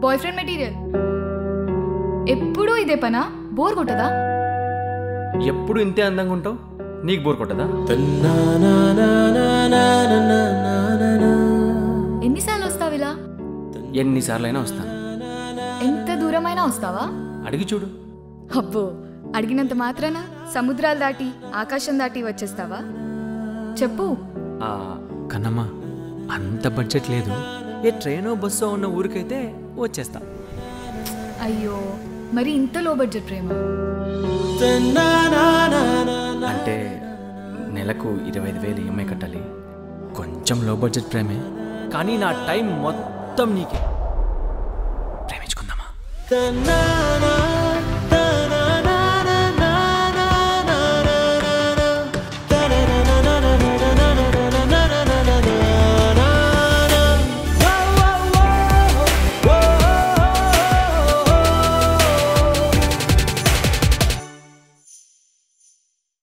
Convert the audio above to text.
boy friend material ఎప్పుడూ ఇదే పనా బోర్ కొట్టదా ఎప్పుడు ఇంతే అందంగా ఉంటావు నీకు బోర్ కొట్టదా ఎన్నిసార్లు వస్తావు ఇలా ఎన్నిసార్లైనా వస్తాను ఎంత దూరమైనా వస్తావా అడిగి చూడు అబ్బో అడిగినంత మాత్రాన సముద్రాలు దాటి ఆకాశం దాటి వచ్చేస్తావా చెప్పు ఆ, కన్నమ్మ అంత బడ్జెట్ లేదు ఏ ట్రైనో బస్సో ఉన్న ఊరికైతే వచ్చేస్తా అయ్యో మరి ఇంత లో బడ్జెట్ ప్రేమ అంటే నెలకు ఇరవై ఐదు వేలు ఈఎంఐ కట్టాలి కొంచెం లో బడ్జెట్ ప్రేమే కానీ నా టైం మొత్తం నీకే ప్రేమించుకుందామా